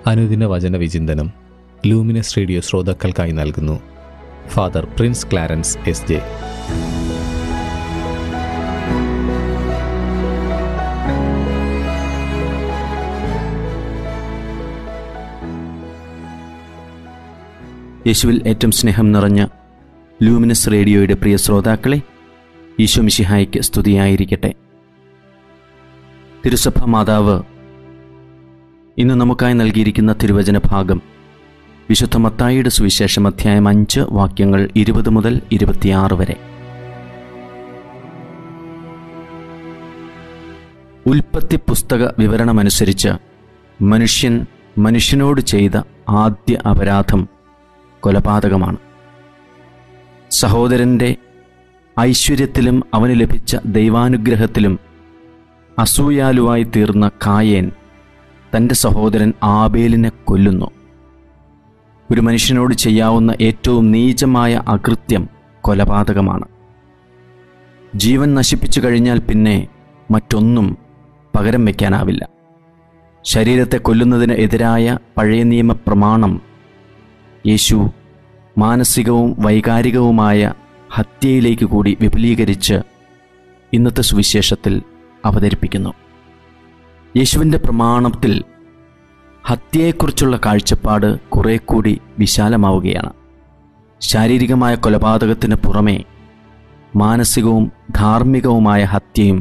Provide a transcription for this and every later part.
അനുദിന വചന വിചിന്തനം ലൂമിനസ് റേഡിയോ ശ്രോതാക്കൾക്കായി നൽകുന്നു father Prince Clarence S J യേശുവിൽ ഏറ്റവും സ്നേഹം നിറഞ്ഞ ലൂമിനസ് റേഡിയോയുടെ പ്രിയ ശ്രോതാക്കളെ ഈശോ മിശിഹായ്ക്ക് സ്തുതിയായിരിക്കട്ടെ തിരുസഭ മാതാവ് ഇന്ന് നമുക്കായി നൽകിയിരിക്കുന്ന തിരുവചന ഭാഗം വിശുദ്ധ മത്തായിയുടെ സുവിശേഷം അധ്യായം അഞ്ച് വാക്യങ്ങൾ ഇരുപത് മുതൽ ഇരുപത്തിയാറ് വരെ ഉൽപ്പത്തി പുസ്തക വിവരണമനുസരിച്ച് മനുഷ്യൻ മനുഷ്യനോട് ചെയ്ത ആദ്യ അപരാധം കൊലപാതകമാണ് സഹോദരൻ്റെ ഐശ്വര്യത്തിലും അവന് ലഭിച്ച ദൈവാനുഗ്രഹത്തിലും അസൂയാലുവായി തീർന്ന കായേൻ തൻ്റെ സഹോദരൻ ആബേലിനെ കൊല്ലുന്നു ഒരു മനുഷ്യനോട് ചെയ്യാവുന്ന ഏറ്റവും നീചമായ അകൃത്യം കൊലപാതകമാണ് ജീവൻ നശിപ്പിച്ചു കഴിഞ്ഞാൽ പിന്നെ മറ്റൊന്നും പകരം വയ്ക്കാനാവില്ല ശരീരത്തെ കൊല്ലുന്നതിന് എതിരായ പഴയ നിയമ പ്രമാണം യേശു മാനസികവും വൈകാരികവുമായ ഹത്യയിലേക്ക് കൂടി വിപുലീകരിച്ച് ഇന്നത്തെ സുവിശേഷത്തിൽ അവതരിപ്പിക്കുന്നു യേശുവിൻ്റെ പ്രമാണത്തിൽ ഹത്യയെക്കുറിച്ചുള്ള കാഴ്ചപ്പാട് കുറെ കൂടി വിശാലമാവുകയാണ് ശാരീരികമായ കൊലപാതകത്തിന് പുറമെ മാനസികവും ധാർമ്മികവുമായ ഹത്യയും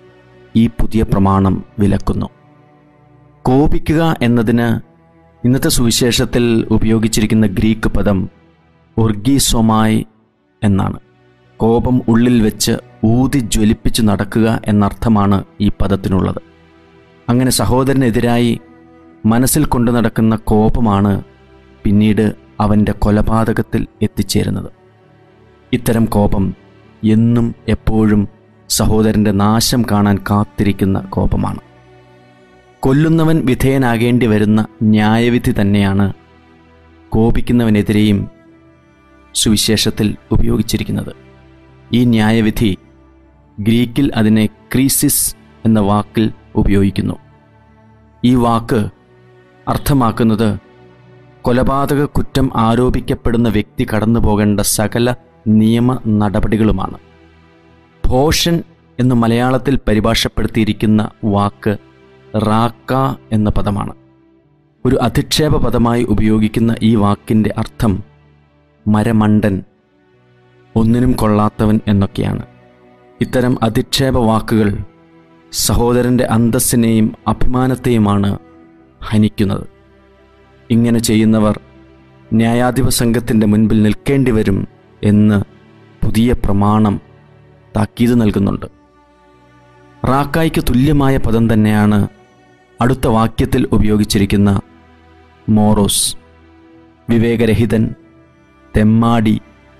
ഈ പുതിയ പ്രമാണം വിലക്കുന്നു കോപിക്കുക എന്നതിന് ഇന്നത്തെ സുവിശേഷത്തിൽ ഉപയോഗിച്ചിരിക്കുന്ന ഗ്രീക്ക് പദം ഒർഗീസൊമായി എന്നാണ് കോപം ഉള്ളിൽ വെച്ച് ഊതി ജ്വലിപ്പിച്ച് നടക്കുക എന്നർത്ഥമാണ് ഈ പദത്തിനുള്ളത് അങ്ങനെ സഹോദരനെതിരായി മനസ്സിൽ കൊണ്ടു നടക്കുന്ന കോപമാണ് പിന്നീട് അവൻ്റെ കൊലപാതകത്തിൽ എത്തിച്ചേരുന്നത് ഇത്തരം കോപം എന്നും എപ്പോഴും സഹോദരൻ്റെ നാശം കാണാൻ കാത്തിരിക്കുന്ന കോപമാണ് കൊല്ലുന്നവൻ വിധേയനാകേണ്ടി വരുന്ന ന്യായവിധി തന്നെയാണ് കോപിക്കുന്നവനെതിരെയും സുവിശേഷത്തിൽ ഉപയോഗിച്ചിരിക്കുന്നത് ഈ ന്യായവിധി ഗ്രീക്കിൽ അതിനെ ക്രീസിസ് എന്ന വാക്കിൽ ഉപയോഗിക്കുന്നു ഈ വാക്ക് അർത്ഥമാക്കുന്നത് കൊലപാതക കുറ്റം ആരോപിക്കപ്പെടുന്ന വ്യക്തി കടന്നു പോകേണ്ട സകല നിയമ നടപടികളുമാണ് ഭോഷൻ എന്ന് മലയാളത്തിൽ പരിഭാഷപ്പെടുത്തിയിരിക്കുന്ന വാക്ക് റാക്ക എന്ന പദമാണ് ഒരു അധിക്ഷേപ പദമായി ഉപയോഗിക്കുന്ന ഈ വാക്കിൻ്റെ അർത്ഥം മരമണ്ടൻ ഒന്നിനും കൊള്ളാത്തവൻ എന്നൊക്കെയാണ് ഇത്തരം അധിക്ഷേപ വാക്കുകൾ സഹോദരൻ്റെ അന്തസ്സിനെയും അഭിമാനത്തെയുമാണ് ഹനിക്കുന്നത് ഇങ്ങനെ ചെയ്യുന്നവർ ന്യായാധിപ സംഘത്തിൻ്റെ മുൻപിൽ നിൽക്കേണ്ടി വരും എന്ന് പുതിയ പ്രമാണം താക്കീത് നൽകുന്നുണ്ട് റാക്കായ്ക്ക് തുല്യമായ പദം തന്നെയാണ് അടുത്ത വാക്യത്തിൽ ഉപയോഗിച്ചിരിക്കുന്ന മോറോസ് വിവേകരഹിതൻ തെമ്മാടി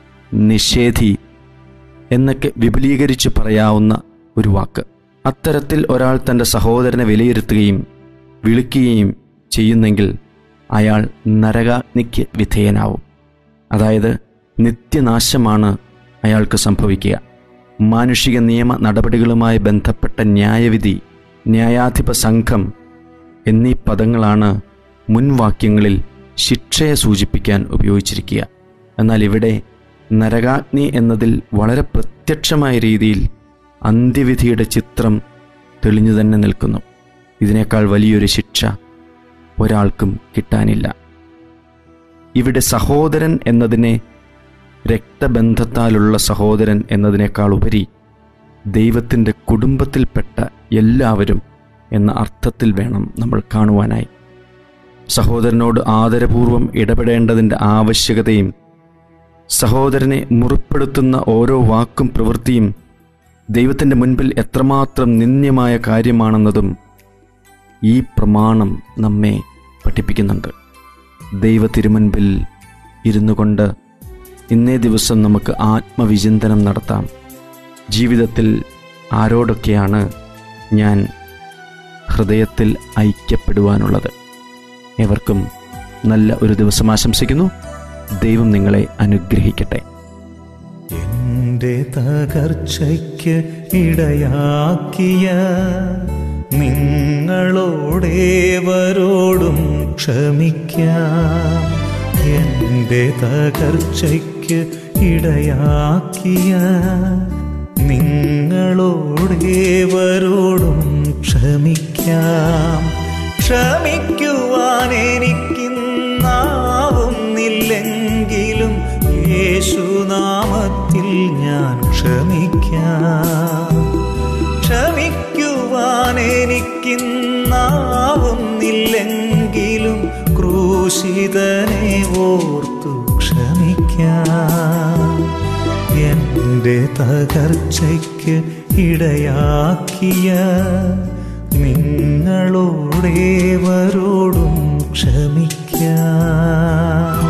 നിഷേധി എന്നൊക്കെ വിപുലീകരിച്ച് പറയാവുന്ന ഒരു വാക്ക് അത്തരത്തിൽ ഒരാൾ തൻ്റെ സഹോദരനെ വിലയിരുത്തുകയും വിളിക്കുകയും ചെയ്യുന്നെങ്കിൽ അയാൾ നരകാഗ്നിക്ക് വിധേയനാവും അതായത് നിത്യനാശമാണ് അയാൾക്ക് സംഭവിക്കുക മാനുഷിക നിയമ നടപടികളുമായി ബന്ധപ്പെട്ട ന്യായവിധി ന്യായാധിപ സംഘം എന്നീ പദങ്ങളാണ് മുൻവാക്യങ്ങളിൽ ശിക്ഷയെ സൂചിപ്പിക്കാൻ ഉപയോഗിച്ചിരിക്കുക എന്നാൽ ഇവിടെ നരകാഗ്നി എന്നതിൽ വളരെ പ്രത്യക്ഷമായ രീതിയിൽ അന്ത്യവിധിയുടെ ചിത്രം തെളിഞ്ഞു തന്നെ നിൽക്കുന്നു ഇതിനേക്കാൾ വലിയൊരു ശിക്ഷ ഒരാൾക്കും കിട്ടാനില്ല ഇവിടെ സഹോദരൻ എന്നതിനെ രക്തബന്ധത്താലുള്ള സഹോദരൻ എന്നതിനേക്കാൾ ഉപരി ദൈവത്തിൻ്റെ കുടുംബത്തിൽപ്പെട്ട എല്ലാവരും എന്ന അർത്ഥത്തിൽ വേണം നമ്മൾ കാണുവാനായി സഹോദരനോട് ആദരപൂർവം ഇടപെടേണ്ടതിൻ്റെ ആവശ്യകതയും സഹോദരനെ മുറിപ്പെടുത്തുന്ന ഓരോ വാക്കും പ്രവൃത്തിയും ദൈവത്തിൻ്റെ മുൻപിൽ എത്രമാത്രം നിന്ദ്യമായ കാര്യമാണെന്നതും ഈ പ്രമാണം നമ്മെ പഠിപ്പിക്കുന്നുണ്ട് ദൈവ തിരുമുൻപിൽ ഇരുന്നു കൊണ്ട് ഇന്നേ ദിവസം നമുക്ക് ആത്മവിചിന്തനം നടത്താം ജീവിതത്തിൽ ആരോടൊക്കെയാണ് ഞാൻ ഹൃദയത്തിൽ ഐക്യപ്പെടുവാനുള്ളത് ഏവർക്കും നല്ല ഒരു ദിവസം ആശംസിക്കുന്നു ദൈവം നിങ്ങളെ അനുഗ്രഹിക്കട്ടെ എന്റെ തകർച്ചയ്ക്ക് ഇടയാക്കിയ നിങ്ങളോടേവരോടും ക്ഷമിക്കാം എൻ്റെ തകർച്ചയ്ക്ക് ഇടയാക്കിയ നിങ്ങളോടേവരോടും ക്ഷമിക്കാം ക്ഷമിക്കുവാൻ എനിക്കിന്നാവുന്നില്ലെങ്കിലും യേശുനാമത്തിൽ ഞാൻ ക്ഷമിക്കാം ക്ഷമിക്കുവാൻ എനിക്കിന്നാവുന്നില്ലെങ്കിലും ക്രൂശിതനെ ഓർത്തു ക്ഷമിക്കാം എൻ്റെ തകർച്ചയ്ക്ക് ഇടയാക്കിയ നിങ്ങളോടേവരോടും ക്ഷമിക്കാം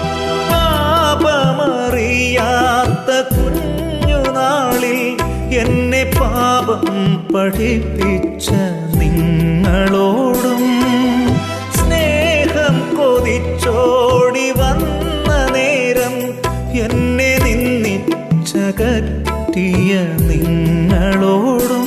പാപമറിയാത്ത കുഞ്ഞുനാളിൽ എന്നെ പാപം പഠിപ്പിച്ച നിങ്ങളോടും സ്നേഹം കൊതിച്ചോടി വന്ന നേരം എന്നെ നിന്നിച്ചകറ്റിയ നിങ്ങളോടും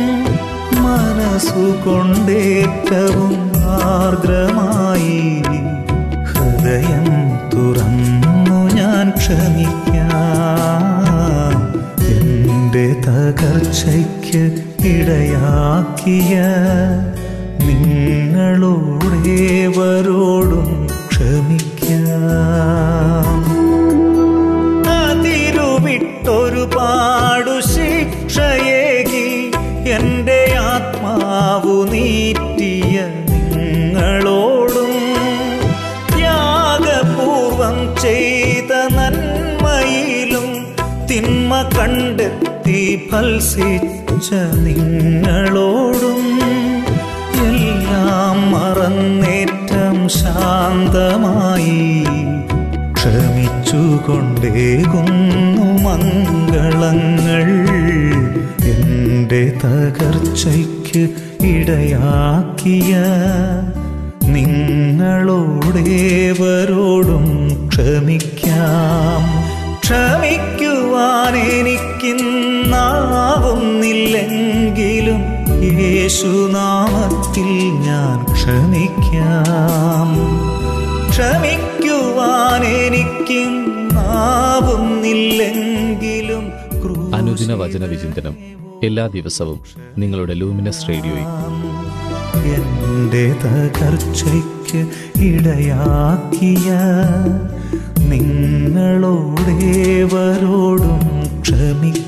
മനസ്സുകൊണ്ടേറ്റവും ആർദ്രമായി ഹൃദയം തുറന്നു ഞാൻ ക്ഷമിക്കാം എൻ്റെ തകർച്ചയ്ക്ക് ഇടയാക്കിയ നിങ്ങളോടേവരോടും ക്ഷമിക്കാം അതിരുവിട്ടൊരുപാടു ശിക്ഷയേകി എൻ്റെ ആത്മാവു നീറ്റിയ നിങ്ങളോടും ത്യാഗപൂർവം ചെയ്ത നന്മയിലും തിന്മ കണ്ടെത്തി ഫൽസിച്ച നിങ്ങളോടും എല്ലാം മറന്നേറ്റം ശാന്തമായി ക്ഷമിച്ചുകൊണ്ടേകുന്നു മംഗളങ്ങൾ എൻ്റെ തകർച്ചയ്ക്ക് ഇടയാക്കിയ നിങ്ങളോടേവരോടും ക്ഷമിക്കാം ക്ഷമിക്കുവാൻ എനിക്കിന്നാവുന്നില്ലെങ്കിലും യേശുനാമത്തിൽ ഞാൻ ക്ഷമിക്കാം ക്ഷമിക്കുവാൻ എനിക്കിന്നാവുന്നില്ലെങ്കിലും ക്രൂശിൽ അനുദിന വചന വിചിന്തനം എല്ലാ ദിവസവും നിങ്ങളുടെ ലൂമിനസ് റേഡിയോയിൽ എൻ്റെ തകർച്ചയ്ക്ക് ഇടയാക്കിയ നിങ്ങളോടേവരോടും ക്ഷമിക്കാം